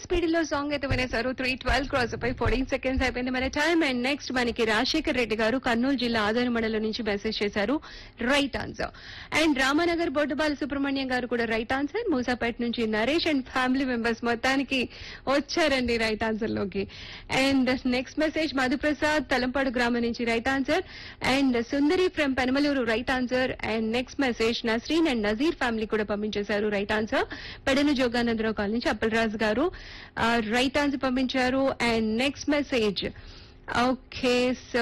speed లో song అయితే వినేశారు త్రీ ట్వెల్వ్ క్రాస్ పై ఫోర్టీన్ సెకండ్స్ అయిపోయింది మన టైం అండ్ నెక్స్ట్ మనకి రాజశేఖర్ రెడ్డి గారు కర్నూలు జిల్లా ఆదోని మండలం నుంచి మెసేజ్ చేశారు right answer and Ramanagar Boddubala Subrahmanyam garu కూడా రైట్ ఆన్సర్ మూసాపేట నుంచి నరేష్ అండ్ ఫ్యామిలీ మెంబర్స్ మొత్తానికి వచ్చారండి రైట్ ఆన్సర్ లోకి and next message Madhuprasad Talampadu గ్రామం నుంచి right answer and Sundari from Penamaluru right answer and next message Nasreen and Nazeer family కూడా పంపించేశారు right answer Pedana Joganandarao colony నుంచి అప్పలరాజు గారు రైట్ ఆన్సర్ పంపించారు and next message okay so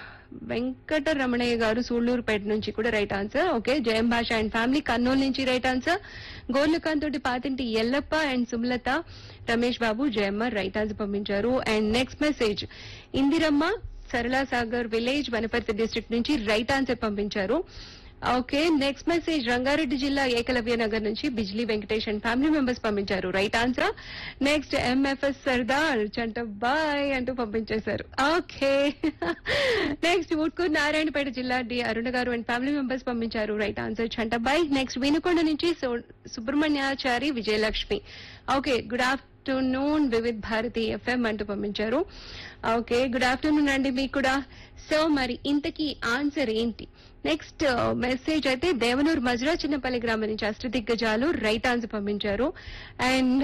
Venkata Ramanaiah garu Sullurupeta నుంచి కూడా రైట్ ఆన్సర్ ఓకే జయం భాష అండ్ ఫ్యామిలీ కర్నూలు నుంచి రైట్ ఆన్సర్ గోర్లకాంత్ తోటి Pathinti Yellappa and Sumalatha Ramesh Babu Jayamma right answer పంపించారు and next message Indiramma Sarala Sagar village Wanaparthy district నుంచి రైట్ ఆన్సర్ పంపించారు ఓకే నెక్స్ట్ మెసేజ్ రంగారెడ్డి జిల్లా ఏకలవ్య నగర్ నుంచి Bijli Venkatesh and family members పంపించారు right answer next MFS Sardar Chantabbai అంటూ పంపించేశారు ఓకే నెక్స్ట్ ఊట్కూరు నారాయణపేట జిల్లా D Aruna garu and family members పంపించారు right answer Chantabbai next Vinukonda నుంచి సు- Subrahmanyachari Vijayalakshmi okay good afternoon Vividh Bharati FM అంటూ పంపించారు ఓకే గుడ్ ఆఫ్టర్నూన్ అండి మీకు కూడా సో మరి ఇంతకీ ఆన్సర్ ఏంటి నెక్స్ట్ మెసేజ్ అయితే దేవనూరు మజురా చిన్నపల్లి గ్రామం నుంచి అష్టదిగ్గజాలు రైట్ ఆన్సర్ పంపించారు and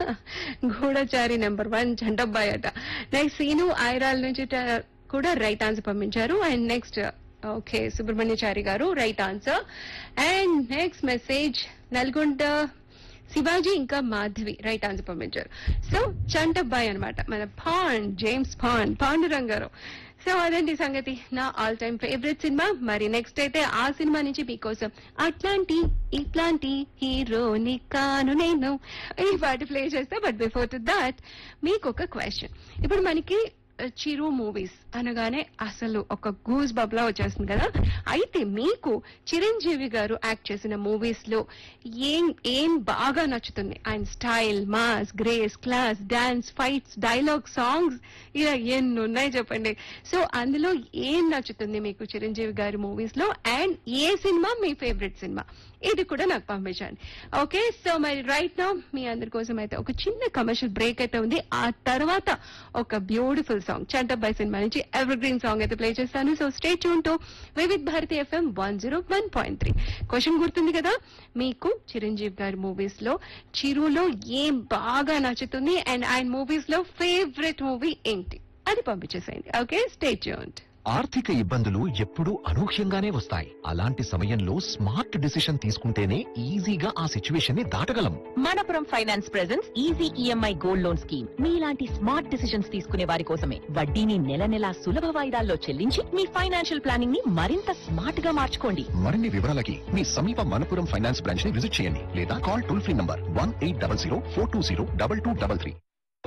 Goodachari number one Chantabbai అట నెక్స్ట్ సీను ఐరాల్ నుంచి ట- కూడా రైట్ ఆన్సర్ పంపించారు and next okay Subrahmanyachari garu right answer and next message Nalgonda Shivaji ఇంకా మాధవి రైట్ ఆన్సర్ పంపించారు సో చంటబ్బాయి అన్నమాట మన పాండ్ జేమ్స్ పాండ్ పాండురంగారు సో అదండి సంగతి నా ఆల్ టైమ్ ఫేవరెట్ సినిమా మరి నెక్స్ట్ అయితే ఆ సినిమా నుంచి మీకోసం అట్లాంటి ఇట్లాంటి హీరోని కాను నేను ఈ పాట ప్లే చేస్తా బట్ బిఫోర్ టు దాట్ మీకు ఒక క్వశ్చన్ ఇప్పుడు మనకి ఆ, చిరు మూవీస్ అనగానే అసలు ఒక గూస్ బబ్లా వచ్చేస్తుంది కదా అయితే మీకు చిరంజీవి గారు యాక్ట్ చేసిన మూవీస్ లో ఏం ఏం బాగా నచ్చుతుంది ఆయన style mass grace class dance fights dialogue songs ఇలా ఎన్ని ఉన్నాయి చెప్పండి సో అందులో ఏం నచ్చుతుంది మీకు చిరంజీవి గారి మూవీస్ లో అండ్ ఏ సినిమా మీ ఫేవరెట్ సినిమా ఇది కూడా నాకు పంపించండి ఓకే సో మరి రైట్ నౌ మీ అందరి కోసం అయితే ఒక చిన్న కమర్షియల్ బ్రేక్ అయితే ఉంది ఆ తర్వాత ఒక బ్యూటిఫుల్ సాంగ్ చంటబ్బాయి సినిమా నుంచి ఎవర్ గ్రీన్ సాంగ్ అయితే ప్లే చేస్తాను so stay tune to Vividh Bharati FM one zero one point three question గుర్తుంది కదా మీకు చిరంజీవి గారి మూవీస్ లో చిరులో ఏం బాగా నచ్చుతుంది అండ్ ఆయన మూవీస్ లో ఫేవరెట్ మూవీ ఏంటి అది పంపించేసేయండి ఓకే స్టే ట్యూన్డ్ ఆర్థిక ఇబ్బందులు ఎప్పుడూ అనూహ్యంగానే వస్తాయి అలాంటి సమయంలో స్మార్ట్ డిసిషన్ తీసుకుంటేనే ఈజీగా ఆ సిచ్యువేషన్ ని దాటగలం Manappuram finance presence easy EMI gold loan scheme మీలాంటి స్మార్ట్ డిసిషన్స్ తీసుకునే వారి కోసమే వడ్డీని నెల నెలా సులభ వాయిదాల్లో చెల్లించి మీ ఫైనాన్షియల్ ప్లానింగ్ ని మరింత స్మార్ట్ గా మార్చుకోండి మరిన్ని వివరాలకి మీ సమీప మనపురం ఫైనాన్స్ బ్రాంచ్ ని విజిట్ చేయండి లేదా call toll free number one eight double zero four two zero double two double three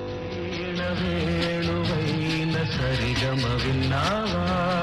వేణువైన సరిగమ విన్నావా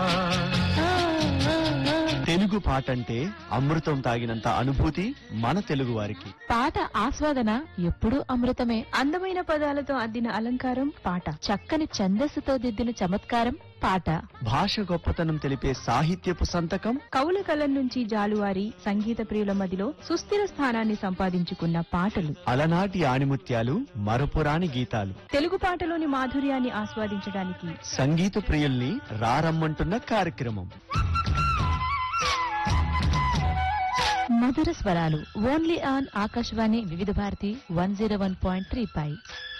తెలుగు పాట అంటే అమృతం తాగినంత అనుభూతి మన తెలుగు వారికి పాట ఆస్వాదన ఎప్పుడూ అమృతమే అందమైన పదాలతో అద్దిన అలంకారం పాట చక్కని ఛందస్సుతో దిద్దిన చమత్కారం పాట భాష గొప్పతనం తెలిపే సాహిత్యపు సంతకం కవుల కలం నుంచి జాలువారి సంగీత ప్రియుల మదిలో సుస్థిర స్థానాన్ని సంపాదించుకున్న పాటలు అలనాటి ఆణిముత్యాలు మరపురాని గీతాలు తెలుగు పాటలోని మాధుర్యాన్ని ఆస్వాదించడానికి సంగీత ప్రియుల్ని రారమ్మంటున్న కార్యక్రమం మధుర స్వరాలు only on Akashvani Vividha Bharati one zero one point three pi